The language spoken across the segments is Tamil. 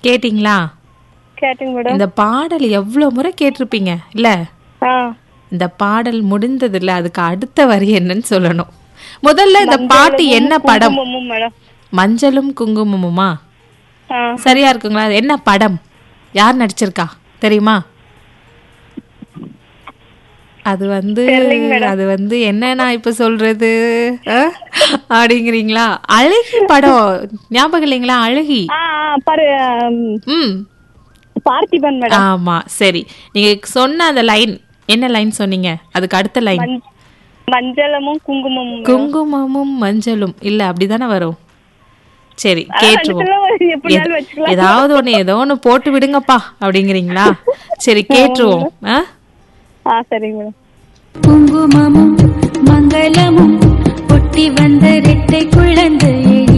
கேட்டிங்களா கேட்டுங்க மேடம் இந்த பாடல் எவ்வளவு முறை கேட்டிருப்பீங்க இல்ல ஆ இந்த பாடல் முடிந்தது இல்ல அதுக்கு அடுத்த வரி என்னன்னு சொல்லணும் முதல்ல இந்த பாட்டு என்ன படம் குங்குமமும் மேடம் மஞ்சளும் குங்குமமுமா ஆ சரியா இருக்குங்களா அது என்ன படம் யார் நடிச்சிருக்கா தெரியுமா அது வந்து அது வந்து என்ன நான் இப்ப சொல்றது ஆ? அப்படிங்கிறீங்களா அழகி படம் ஞாபகம் இல்லைங்களா அழகி ஆ ஆ, பாரு ம், ம் பார்த்திபன் மேடம் ஆமா சரி நீங்க சொன்ன அந்த லைன் என்ன லைன் சொன்னீங்க அதுக்கு அடுத்த லைன் மஞ்- மஞ்சளமும் குங்குமமும் குங்குமமும் மஞ்சளும் இல்ல அப்படிதானே வரும் சரி கேட்டுருவோம் ரெண்டுத்துல எப்படினாலும் வச்சுக்கலாம் ஏதாவது ஒண்ணு ஏதோ ஒண்ணு போட்டு விடுங்கப்பா அப்படிங்கிறீங்களா சரி கேட்டுருவோம் ஆ? ஆ சரிங்க மேடம் குங்குமமும் மங்களமும் பொட்டி வந்த ரெட்டை குழந்தையடி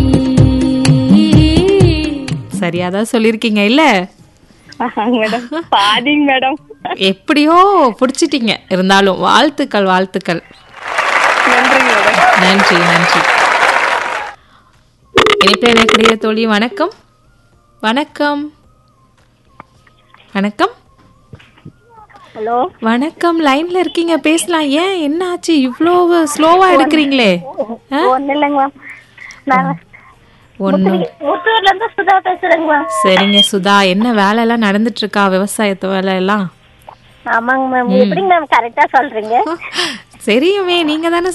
சரியாதான் சொல்லிருக்கீங்க இல்ல ஆஹாங்க மேடம் பாதிங்க மேடம் எப்படியோ புடிச்சிட்டீங்க இருந்தாலும் வாழ்த்துக்கள் வாழ்த்துக்கள் நன்றிங்க மேடம் நன்றி நன்றி இணைப்பில் இணையக்கூடிய தோழி வணக்கம் வணக்கம் வணக்கம் ஹலோ வணக்கம் லைன்ல இருக்கீங்க பேசலாம் ஏன் என்ன ஆச்சு இவ்ளோ ஸ்லோவா எடுக்கிறீங்களே ஆ? ஒன்றும் இல்லைங்க மேம் நான் ஒண்ணும் முத்தூர்ல இருந்து சுதா பேசுறேங்க மேம் சரிங்க சுதா என்ன வேலை எல்லாம் நடந்துட்டு இருக்கா விவசாயத்து வேலை எல்லாம் ஆமாங்க மேம் எப்படிங்க மேம் கரெக்டா சொல்றீங்க தெரியுமே நீங்க தானே